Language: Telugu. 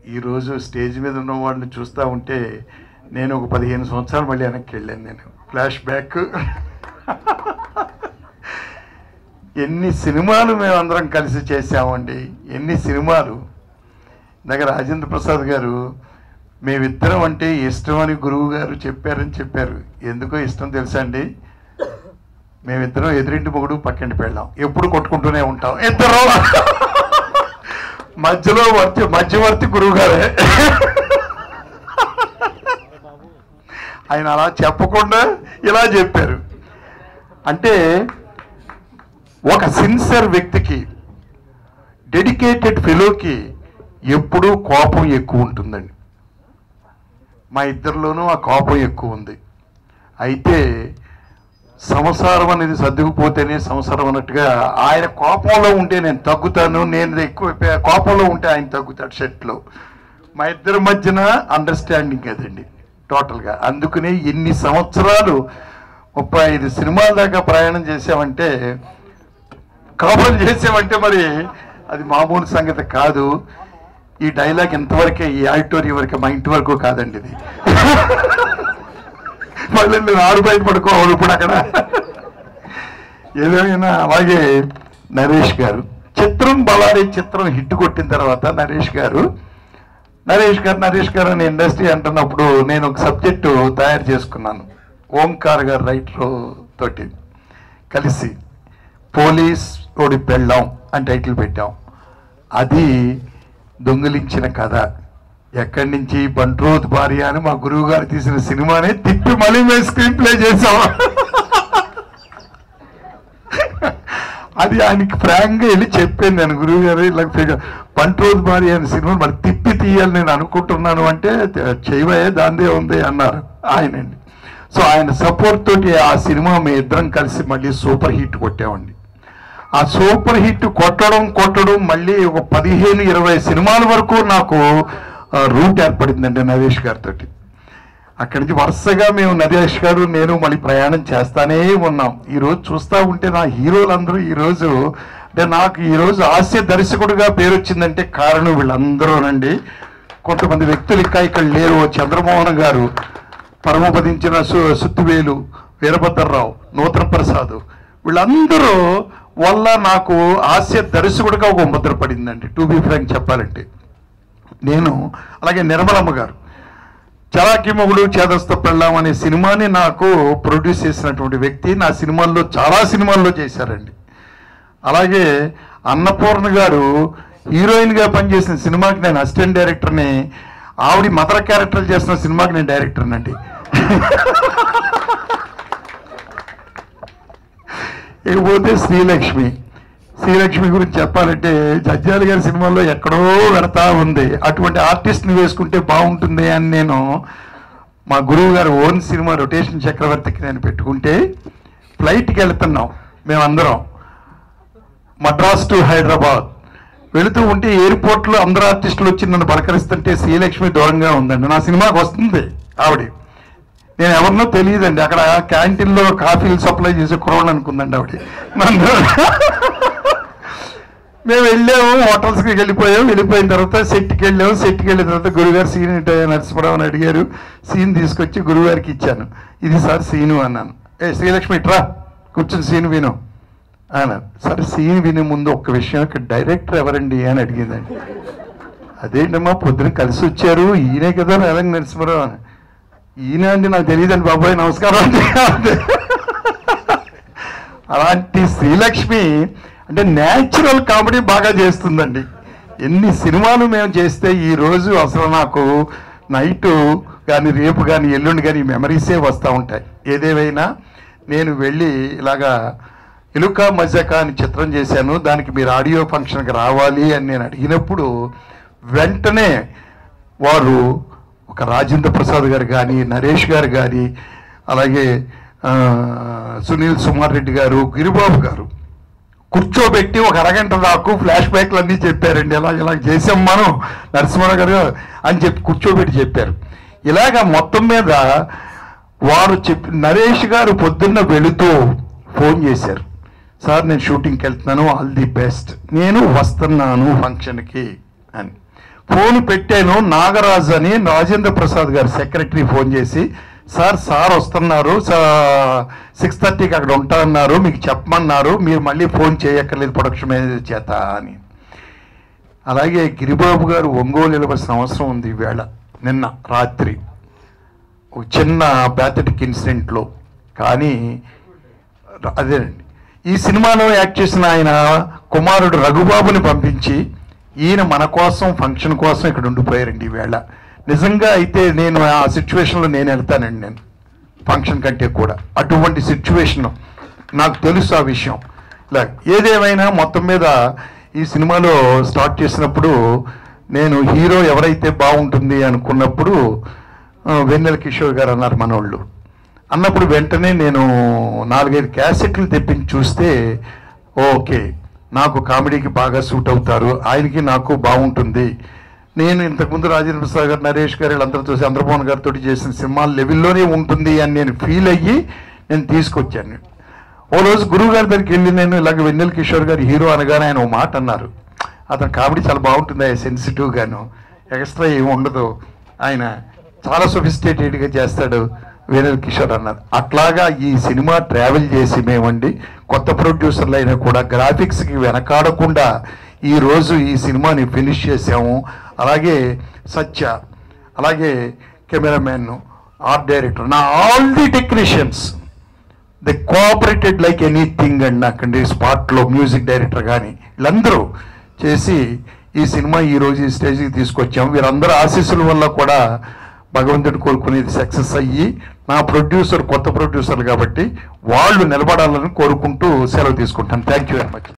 ఈరోజు స్టేజ్ మీద ఉన్న వాళ్ళని చూస్తూ ఉంటే నేను ఒక పదిహేను సంవత్సరాలు మళ్ళీ వెనక్కి వెళ్ళాను నేను ఫ్లాష్ బ్యాక్ ఎన్ని సినిమాలు మేమందరం కలిసి చేసామండి ఎన్ని సినిమాలు దగ్గర రాజేంద్ర ప్రసాద్ గారు మేమిద్దరం అంటే ఇష్టం అని గురువు గారు చెప్పారని చెప్పారు ఎందుకో ఇష్టం తెలుసా అండి మేమిద్దరం ఎదురింటి మొగుడు పక్కింటి పెళ్ళాం ఎప్పుడు కొట్టుకుంటూనే ఉంటాం ఇద్దరు మధ్యలో వర్తి మధ్యవర్తి గురువు గారే ఆయన అలా చెప్పకుండా ఇలా చెప్పారు అంటే ఒక సిన్సియర్ వ్యక్తికి డెడికేటెడ్ ఫెలోకి ఎప్పుడూ కోపం ఎక్కువ ఉంటుందండి మా ఇద్దరిలోనూ ఆ కోపం ఎక్కువ ఉంది అయితే సంసారం అనేది సర్దుకుపోతేనే సంసారం అన్నట్టుగా ఆయన కోపంలో ఉంటే నేను తగ్గుతాను నేను ఎక్కువ కోపంలో ఉంటే ఆయన తగ్గుతాడు షర్ట్లో మా ఇద్దరి మధ్యన అండర్స్టాండింగ్ అదండి టోటల్గా అందుకనే ఎన్ని సంవత్సరాలు ముప్పై ఐదు సినిమాల దాకా ప్రయాణం చేసామంటే కాపురం చేసామంటే మరి అది మామూలు సంగతి కాదు ఈ డైలాగ్ ఎంతవరకే ఈ ఆడిటోరియం వరకే మా ఇంటి వరకు కాదండి ఇది మళ్ళీ నేను ఆరు బయట పడుకోవాలి ఇప్పుడు అక్కడ ఏదేమైనా అలాగే నరేష్ గారు చిత్రం బలారి చిత్రం హిట్ కొట్టిన తర్వాత నరేష్ గారు నరేష్ గారు నరేష్ గారు అని ఇండస్ట్రీ అంటున్నప్పుడు నేను ఒక సబ్జెక్టు తయారు చేసుకున్నాను ఓంకార్ గారు రైటర్ తోటి కలిసి పోలీస్ ఓడి పెళ్ళాం అని టైటిల్ పెట్టాం అది దొంగిలించిన కథ ఎక్కడి నుంచి బంట్రోత్ భార్య అని మా గురువు గారు తీసిన సినిమాని తిప్పి మళ్ళీ మేము స్క్రీన్ ప్లే చేసాం అది ఆయనకి ఫ్రాంక్గా వెళ్ళి చెప్పాను నేను గురువు గారు ఇలా బంట్రోత్ భార్య అనే సినిమా మరి తిప్పి తీయాలి నేను అనుకుంటున్నాను అంటే చేయవే దాందే ఉంది అన్నారు ఆయనండి సో ఆయన సపోర్ట్ తోటి ఆ సినిమా మేము ఇద్దరం కలిసి మళ్ళీ సూపర్ హిట్ కొట్టామండి ఆ సూపర్ హిట్ కొట్టడం కొట్టడం మళ్ళీ ఒక పదిహేను ఇరవై సినిమాల వరకు నాకు ఆ, రూట్ ఏర్పడిందండి నరేష్ గారితో అక్కడి నుంచి వరుసగా మేము నరేష్ గారు నేను మళ్ళీ ప్రయాణం చేస్తానే ఉన్నాం ఈరోజు చూస్తూ ఉంటే నా హీరోలందరూ ఈరోజు అంటే నాకు ఈరోజు హాస్య దర్శకుడిగా పేరు వచ్చిందంటే కారణం వీళ్ళందరూనండి కొంతమంది వ్యక్తులు ఇంకా ఇక్కడ లేరు చంద్రమోహన్ గారు పరమపదించిన సు- సుత్తివేలు వీరభద్రరావు నూతన ప్రసాద్ వీళ్ళందరూ వల్ల నాకు హాస్య దర్శకుడిగా ఒక ముద్ర పడిందండి టు బీ ఫ్రాంక్ చెప్పాలంటే నేను అలాగే నిర్మలమ్మ గారు చలాకి మొగుడు చేదస్త పెళ్ళాం అనే సినిమాని నాకు ప్రొడ్యూస్ చేసినటువంటి వ్యక్తి నా సినిమాల్లో చాలా సినిమాల్లో చేశారండి అలాగే అన్నపూర్ణ గారు హీరోయిన్గా పనిచేసిన సినిమాకి నేను అసిస్టెంట్ డైరెక్టర్ని ఆవిడ మదర్ క్యారెక్టర్ చేసిన సినిమాకి నేను డైరెక్టర్నండి ఇకపోతే శ్రీలక్ష్మి శ్రీలక్ష్మి గురించి చెప్పాలంటే జడ్జాలి గారి సినిమాల్లో ఎక్కడో పెడతా ఉంది అటువంటి ఆర్టిస్ట్ని వేసుకుంటే బాగుంటుంది అని నేను మా గురువు గారు ఓన్ సినిమా రొటేషన్ చక్రవర్తికి నేను పెట్టుకుంటే ఫ్లైట్కి వెళ్తున్నాం మేమందరం మద్రాస్ టు హైదరాబాద్ వెళుతూ ఉంటే ఎయిర్పోర్ట్లో అందరు ఆర్టిస్టులు వచ్చి నన్ను పలకరిస్తుంటే శ్రీలక్ష్మి దూరంగా ఉందండి నా సినిమాకి వస్తుంది ఆవిడ నేను ఎవరినో తెలియదండి అక్కడ క్యాంటీన్లో కాఫీలు సప్లై చేసే కురవాళ్ళు అనుకుందండి ఆవిడ నన్ను మేము వెళ్ళాము హోటల్స్కి వెళ్ళిపోయాము వెళ్ళిపోయిన తర్వాత సెట్కి వెళ్ళాము సెట్కి వెళ్ళిన తర్వాత గురుగారు సీన్ ఏంటో నరసింహరావు అని అడిగారు సీన్ తీసుకొచ్చి గురుగారికి ఇచ్చాను ఇది సార్ సీను అన్నాను ఏ శ్రీలక్ష్మి ఇట్రా కూర్చొని సీన్ విను అన్నారు సరే సీన్ వినే ముందు ఒక్క విషయం ఇక్కడ డైరెక్టర్ ఎవరండి అని అడిగిందండి అదేంటమ్మా పొద్దున కలిసి వచ్చారు ఈయనే కదా రేలంగ నరసింహరావు అని ఈయన అండి నాకు తెలియదండి బాబాయ్ నమస్కారం అండి అలాంటి శ్రీలక్ష్మి అంటే న్యాచురల్ కామెడీ బాగా చేస్తుందండి ఎన్ని సినిమాలు మేము చేస్తే ఈ రోజు అసలు నాకు నైట్ కానీ రేపు కానీ ఎల్లుండి కానీ మెమరీసే వస్తూ ఉంటాయి ఏదేమైనా నేను వెళ్ళి ఇలాగా ఇలుక మజక అని చిత్రం చేశాను దానికి మీరు ఆడియో ఫంక్షన్కి రావాలి అని నేను అడిగినప్పుడు వెంటనే వారు ఒక రాజేంద్ర ప్రసాద్ గారు కానీ నరేష్ గారు కానీ అలాగే ఆ, సునీల్ సుమార్ రెడ్డి గారు గిరిబాబు గారు కూర్చోబెట్టి ఒక అరగంట దాకు ఫ్లాష్ బ్యాక్లు అన్నీ చెప్పారండి ఇలా ఇలా చేసాం మనం నరసింహరావు గారు అని చెప్పి కూర్చోబెట్టి చెప్పారు ఇలాగ మొత్తం మీద వారు చెప్పి నరేష్ గారు పొద్దున్న వెళుతూ ఫోన్ చేశారు సార్ నేను షూటింగ్కి వెళ్తున్నాను ఆల్ ది బెస్ట్ నేను వస్తున్నాను ఫంక్షన్కి అని ఫోన్ పెట్టాను నాగరాజు అని రాజేంద్ర ప్రసాద్ గారు సెక్రటరీ ఫోన్ చేసి సార్ సార్ వస్తున్నారు సిక్స్ థర్టీకి అక్కడ ఉంటారన్నారు మీకు చెప్పమన్నారు మీరు మళ్ళీ ఫోన్ చేయక్కర్లేదు ప్రొడక్షన్ మేనేజర్ చేత అని అలాగే గిరిబాబు గారు ఒంగోలు వెళ్ళవలసిన అవసరం ఉంది ఈవేళ నిన్న రాత్రి ఒక చిన్న ప్యాథటిక్ ఇన్సిడెంట్లో కానీ అదేనండి ఈ సినిమాలో యాక్ట్ చేసిన ఆయన కుమారుడు రఘుబాబుని పంపించి ఈయన మన కోసం ఫంక్షన్ కోసం ఇక్కడ ఉండిపోయారండి ఈవేళ నిజంగా అయితే నేను ఆ సిచ్యువేషన్లో నేను వెళ్తానండి నేను ఫంక్షన్ కంటే కూడా అటువంటి సిచ్యువేషన్ నాకు తెలుసు ఆ విషయం ఇలా ఏదేమైనా మొత్తం మీద ఈ సినిమాలో స్టార్ట్ చేసినప్పుడు నేను హీరో ఎవరైతే బాగుంటుంది అనుకున్నప్పుడు ఆ, వెన్నెల కిషోర్ గారు అన్నారు మనోళ్ళు అన్నప్పుడు వెంటనే నేను నాలుగైదు క్యాసెట్లు తెప్పించి చూస్తే ఓకే నాకు కామెడీకి బాగా సూట్ అవుతారు ఆయనకి నాకు బాగుంటుంది నేను ఇంతకుముందు రాజేంద్ర ప్రసాద్ గారు నరేష్ గారు వీళ్ళందరితో చంద్రమోహన్ గారితో చేసిన సినిమా లెవెల్లోనే ఉంటుంది అని నేను ఫీల్ అయ్యి నేను తీసుకొచ్చాను ఓ రోజు గురువు గారి దగ్గరికి వెళ్ళి నేను ఇలాగ వెన్నెల కిషోర్ గారు హీరో అనగానే ఆయన ఓ మాట అన్నారు అతను కామెడీ చాలా బాగుంటుంది ఆయన సెన్సిటివ్ గాను ఎక్స్ట్రా ఏమి ఉండదు ఆయన చాలా సొఫిస్టికేటెడ్గా చేస్తాడు వెన్నెల కిషోర్ అన్నారు అట్లాగా ఈ సినిమా ట్రావెల్ చేసి మేమండి కొత్త ప్రొడ్యూసర్లు అయినా కూడా గ్రాఫిక్స్కి వెనకాడకుండా ఈ రోజు ఈ సినిమాని ఫినిష్ చేసాము అలాగే సత్య అలాగే కెమెరామెన్ ఆర్ట్ డైరెక్టర్ నా all the technicians they cooperated like anything and నాకండి స్పాట్లో మ్యూజిక్ డైరెక్టర్ కానీ వీళ్ళందరూ చేసి ఈ సినిమా ఈ రోజు ఈ స్టేజ్కి తీసుకొచ్చాం వీరందరూ ఆశీస్సుల వల్ల కూడా భగవంతుడు కోరుకునేది సక్సెస్ అయ్యి నా ప్రొడ్యూసర్ కొత్త ప్రొడ్యూసర్ కాబట్టి వాళ్ళు నిలబడాలని కోరుకుంటూ సెలవు తీసుకుంటాను థ్యాంక్ యూ వెరీ మచ్